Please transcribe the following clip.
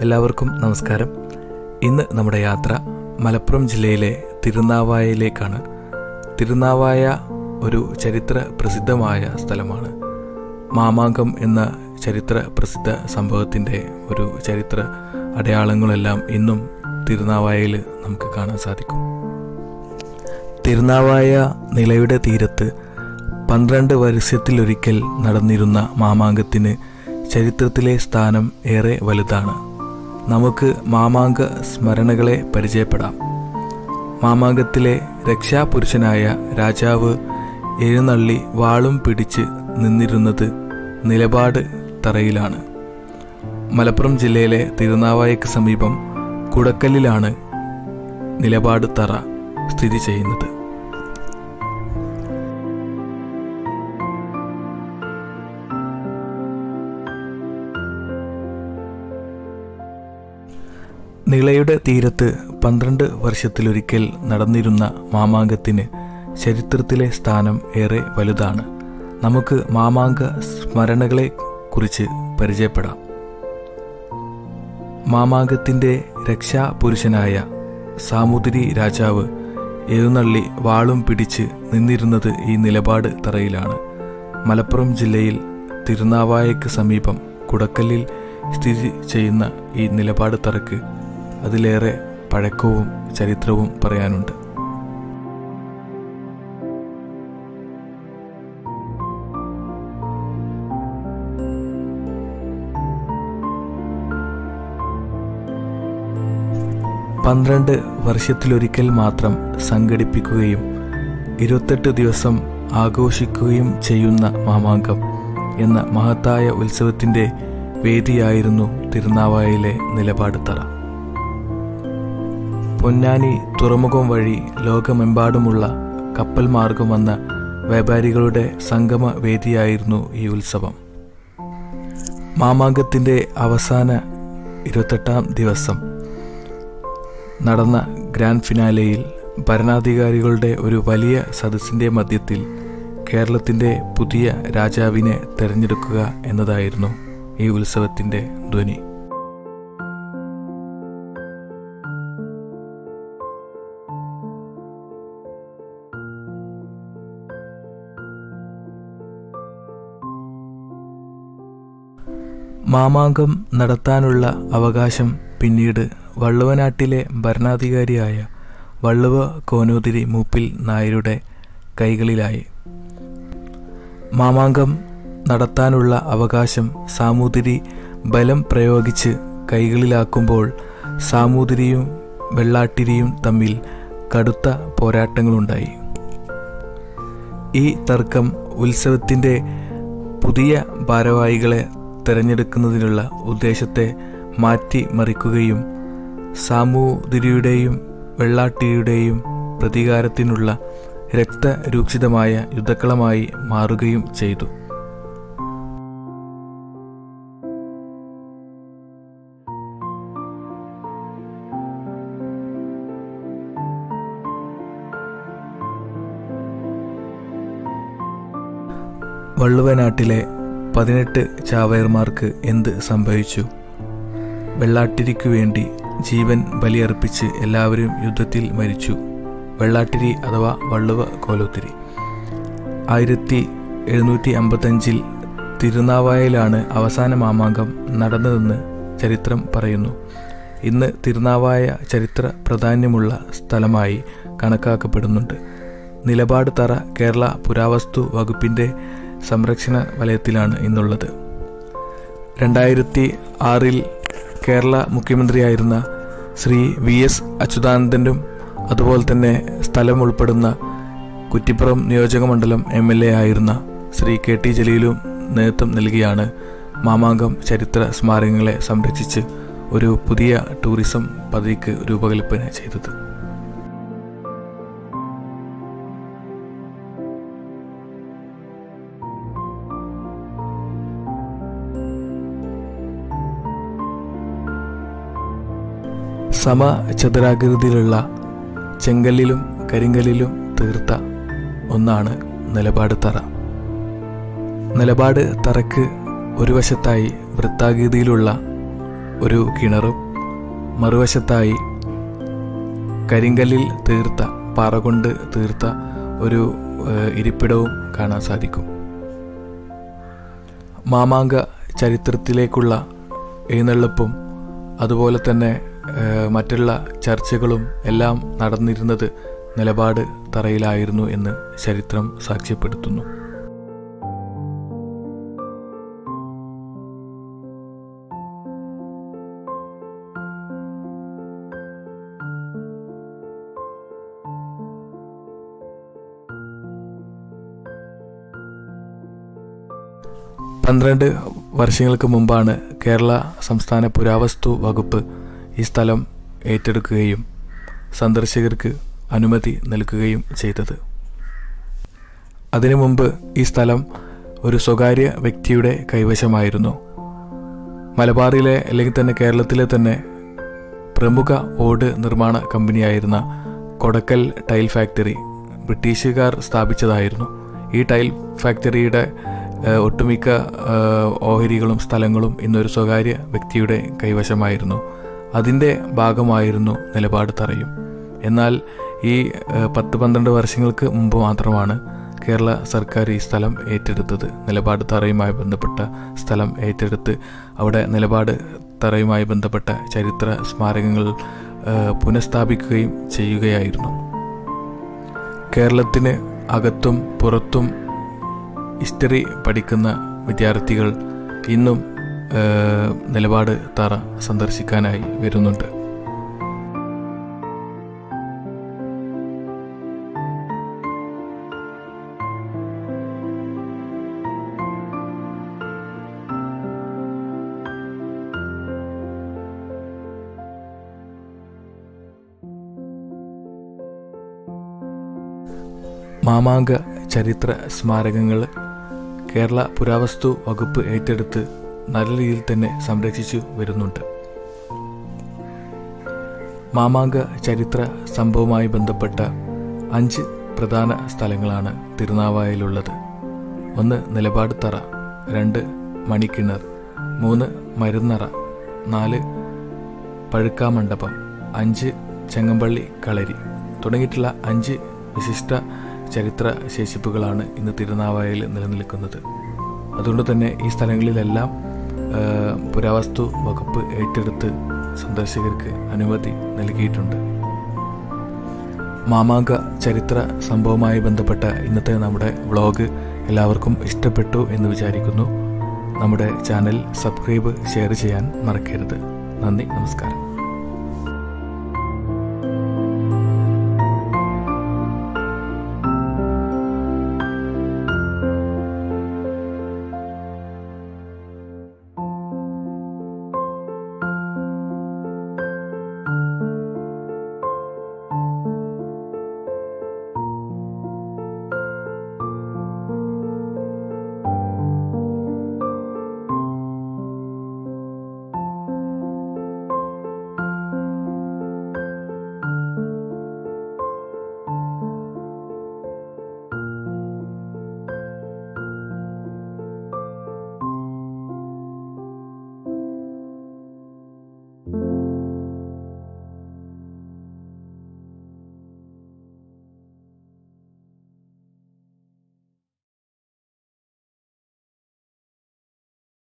എല്ലാവർക്കും നമസ്കാരം ഇന്ന് നമ്മുടെ യാത്ര മലപ്പുറം ജില്ലയിലെ തിരുനാവായയിലേക്കാണ് തിരുനാവായ ഒരു ചരിത്ര പ്രസിദ്ധമായ സ്ഥലമാണ് മാമാങ്കം എന്ന ചരിത്ര പ്രസിദ്ധ സംഭവത്തിൻ്റെ ഒരു ചരിത്ര അടയാളങ്ങളെല്ലാം ഇന്നും തിരുനാവായയിൽ നമുക്ക് കാണാൻ സാധിക്കും തിരുനാവായ നിലയുടെ തീരത്ത് പന്ത്രണ്ട് വർഷത്തിലൊരിക്കൽ നടന്നിരുന്ന മാമാങ്കത്തിന് ചരിത്രത്തിലെ സ്ഥാനം ഏറെ വലുതാണ് നമുക്ക് മാമാങ്ക സ്മരണകളെ പരിചയപ്പെടാം മാമാങ്കത്തിലെ രക്ഷാപുരുഷനായ രാജാവ് എഴുന്നള്ളി വാളും പിടിച്ച് നിന്നിരുന്നത് നിലപാട് തറയിലാണ് മലപ്പുറം ജില്ലയിലെ തിരുനാവായക്ക് സമീപം കുടക്കല്ലിലാണ് നിലപാട് തറ സ്ഥിതി ചെയ്യുന്നത് നിളയുടെ തീരത്ത് പന്ത്രണ്ട് വർഷത്തിലൊരിക്കൽ നടന്നിരുന്ന മാമാങ്കത്തിന് ചരിത്രത്തിലെ സ്ഥാനം ഏറെ വലുതാണ് നമുക്ക് മാമാങ്ക സ്മരണകളെ കുറിച്ച് പരിചയപ്പെടാം മാമാങ്കത്തിൻ്റെ രക്ഷാപുരുഷനായ സാമുദ്രി രാജാവ് എഴുന്നള്ളി വാളും പിടിച്ച് നിന്നിരുന്നത് ഈ നിലപാട് തറയിലാണ് മലപ്പുറം ജില്ലയിൽ തിരുനാവായക്ക് സമീപം കുടക്കല്ലിൽ സ്ഥിതി ചെയ്യുന്ന ഈ നിലപാട് തറക്ക് അതിലേറെ പഴക്കവും ചരിത്രവും പറയാനുണ്ട് പന്ത്രണ്ട് വർഷത്തിലൊരിക്കൽ മാത്രം സംഘടിപ്പിക്കുകയും ഇരുപത്തെട്ട് ദിവസം ആഘോഷിക്കുകയും ചെയ്യുന്ന മാമാങ്കം എന്ന മഹത്തായ ഉത്സവത്തിൻ്റെ വേദിയായിരുന്നു തിരുനാവായയിലെ നിലപാട് തറ പൊന്നാനി തുറമുഖം വഴി ലോകമെമ്പാടുമുള്ള കപ്പൽ മാർഗം വന്ന വ്യാപാരികളുടെ സംഗമ വേദിയായിരുന്നു ഈ ഉത്സവം മാമാങ്കത്തിൻ്റെ അവസാന ഇരുപത്തെട്ടാം ദിവസം നടന്ന ഗ്രാൻഡ് ഫിനാലെയിൽ ഭരണാധികാരികളുടെ ഒരു വലിയ സദസ്സിൻ്റെ മധ്യത്തിൽ കേരളത്തിൻ്റെ പുതിയ രാജാവിനെ തെരഞ്ഞെടുക്കുക എന്നതായിരുന്നു ഈ ഉത്സവത്തിൻ്റെ ധ്വനി മാമാങ്കം നടത്താനുള്ള അവകാശം പിന്നീട് വള്ളുവനാട്ടിലെ ഭരണാധികാരിയായ വള്ളുവ കോനോതിരി മൂപ്പിൽ നായരുടെ കൈകളിലായി മാമാങ്കം നടത്താനുള്ള അവകാശം സാമൂതിരി ബലം പ്രയോഗിച്ച് കൈകളിലാക്കുമ്പോൾ സാമൂതിരിയും വെള്ളാട്ടിരിയും തമ്മിൽ കടുത്ത പോരാട്ടങ്ങളുണ്ടായി ഈ തർക്കം ഉത്സവത്തിൻ്റെ പുതിയ ഭാരവാഹികളെ തിരഞ്ഞെടുക്കുന്നതിനുള്ള ഉദ്ദേശത്തെ മാറ്റിമറിക്കുകയും സാമൂതിരിയുടെയും വെള്ളാട്ടിയുടെയും പ്രതികാരത്തിനുള്ള രക്തരൂക്ഷിതമായ യുദ്ധക്കളമായി മാറുകയും ചെയ്തു വള്ളുവനാട്ടിലെ പതിനെട്ട് ചാവയർമാർക്ക് എന്ത് സംഭവിച്ചു വെള്ളാട്ടിരിക്കു വേണ്ടി ജീവൻ ബലിയർപ്പിച്ച് എല്ലാവരും യുദ്ധത്തിൽ മരിച്ചു വെള്ളാട്ടിരി അഥവാ വള്ളുവ കോലോത്തിരി ആയിരത്തി എഴുന്നൂറ്റി അമ്പത്തഞ്ചിൽ തിരുനാവായയിലാണ് അവസാന മാമാങ്കം നടന്നതെന്ന് ചരിത്രം പറയുന്നു ഇന്ന് തിരുനാവായ ചരിത്ര പ്രാധാന്യമുള്ള സ്ഥലമായി കണക്കാക്കപ്പെടുന്നുണ്ട് നിലപാട് തറ കേരള പുരാവസ്തു വകുപ്പിൻ്റെ സംരക്ഷണ വലയത്തിലാണ് ഇന്നുള്ളത് രണ്ടായിരത്തി ആറിൽ കേരള മുഖ്യമന്ത്രിയായിരുന്ന ശ്രീ വി എസ് അച്യുതാനന്ദനും അതുപോലെ തന്നെ സ്ഥലം ഉൾപ്പെടുന്ന കുറ്റിപ്പുറം നിയോജകമണ്ഡലം എം എൽ എ ആയിരുന്ന ശ്രീ കെ ടി ജലീലും നേതൃത്വം നൽകിയാണ് മാമാങ്കം ചരിത്ര സ്മാരകങ്ങളെ സംരക്ഷിച്ച് ഒരു പുതിയ ടൂറിസം പദ്ധതിക്ക് രൂപകൽപ്പന ചെയ്തത് സമചതുരാകൃതിയിലുള്ള ചെങ്കല്ലിലും കരിങ്കല്ലിലും തീർത്ത ഒന്നാണ് നിലപാട് തറ നിലപാട് തറയ്ക്ക് ഒരു വശത്തായി വൃത്താകൃതിയിലുള്ള ഒരു കിണറും മറുവശത്തായി കരിങ്കല്ലിൽ തീർത്ത പാറ കൊണ്ട് തീർത്ത ഒരു ഏഹ്, ഇരിപ്പിടവും കാണാൻ സാധിക്കും മാമാങ്ക ചരിത്രത്തിലേക്കുള്ള എഴുന്നള്ളിപ്പും അതുപോലെ തന്നെ ഏഹ്, മറ്റുള്ള ചർച്ചകളും എല്ലാം നടന്നിരുന്നത് നിലപാട് തറയിലായിരുന്നു എന്ന് ചരിത്രം സാക്ഷ്യപ്പെടുത്തുന്നു പന്ത്രണ്ട് വർഷങ്ങൾക്ക് മുമ്പാണ് കേരള സംസ്ഥാന പുരാവസ്തു വകുപ്പ് ഈ സ്ഥലം ഏറ്റെടുക്കുകയും സന്ദർശകർക്ക് അനുമതി നൽകുകയും ചെയ്തത് അതിനു മുമ്പ് ഈ സ്ഥലം ഒരു സ്വകാര്യ വ്യക്തിയുടെ കൈവശമായിരുന്നു മലബാറിലെ അല്ലെങ്കിൽ തന്നെ കേരളത്തിലെ തന്നെ പ്രമുഖ ഓട് നിർമ്മാണ കമ്പനിയായിരുന്ന കൊടക്കൽ ടൈൽ ഫാക്ടറി ബ്രിട്ടീഷുകാർ സ്ഥാപിച്ചതായിരുന്നു ഈ ടൈൽ ഫാക്ടറിയുടെ ഏഹ്, ഒട്ടുമിക്ക ഏഹ്, ഓഹരികളും സ്ഥലങ്ങളും ഇന്നൊരു സ്വകാര്യ വ്യക്തിയുടെ കൈവശമായിരുന്നു അതിൻ്റെ ഭാഗമായിരുന്നു നിലപാട് തറയും എന്നാൽ ഈ ഏഹ്, പത്ത് പന്ത്രണ്ട് വർഷങ്ങൾക്ക് മുമ്പ് മാത്രമാണ് കേരള സർക്കാർ ഈ സ്ഥലം ഏറ്റെടുത്തത് നിലപാട് തറയുമായി ബന്ധപ്പെട്ട സ്ഥലം ഏറ്റെടുത്ത് അവിടെ നിലപാട് തറയുമായി ബന്ധപ്പെട്ട ചരിത്ര സ്മാരകങ്ങൾ ഏഹ്, പുനഃസ്ഥാപിക്കുകയും ചെയ്യുകയായിരുന്നു കേരളത്തിന് അകത്തും പുറത്തും ഹിസ്റ്ററി പഠിക്കുന്ന വിദ്യാർത്ഥികൾ ഇന്നും ഏഹ്, നിലപാട് തറ സന്ദർശിക്കാനായി വരുന്നുണ്ട് മാമാങ്ക ചരിത്ര സ്മാരകങ്ങൾ കേരള പുരാവസ്തു വകുപ്പ് ഏറ്റെടുത്ത് നല്ല രീതിയിൽ തന്നെ സംരക്ഷിച്ചു വരുന്നുണ്ട് മാമാങ്ക ചരിത്ര സംഭവവുമായി ബന്ധപ്പെട്ട അഞ്ച് പ്രധാന സ്ഥലങ്ങളാണ് തിരുനാവായയിലുള്ളത് ഒന്ന് നിലപാട് തറ രണ്ട് മണിക്കിണർ മൂന്ന് മരുന്നറ നാല് പഴുക്കാമണ്ഡപം അഞ്ച് ചെങ്ങമ്പള്ളി കളരി തുടങ്ങിയിട്ടുള്ള അഞ്ച് വിശിഷ്ട ചരിത്ര ശേഷിപ്പുകളാണ് ഇന്ന് തിരുനാവായയിൽ നിലനിൽക്കുന്നത് അതുകൊണ്ട് തന്നെ ഈ സ്ഥലങ്ങളിലെല്ലാം ആ, പുരാവസ്തു വകുപ്പ് ഏറ്റെടുത്ത് സന്ദർശകർക്ക് അനുമതി നൽകിയിട്ടുണ്ട് മാമാങ്ക ചരിത്ര സംഭവവുമായി ബന്ധപ്പെട്ട ഇന്നത്തെ നമ്മുടെ വ്ളോഗ് എല്ലാവർക്കും ഇഷ്ടപ്പെട്ടു എന്ന് വിചാരിക്കുന്നു നമ്മുടെ ചാനൽ സബ്സ്ക്രൈബ് ഷെയർ ചെയ്യാൻ മറക്കരുത് നന്ദി നമസ്കാരം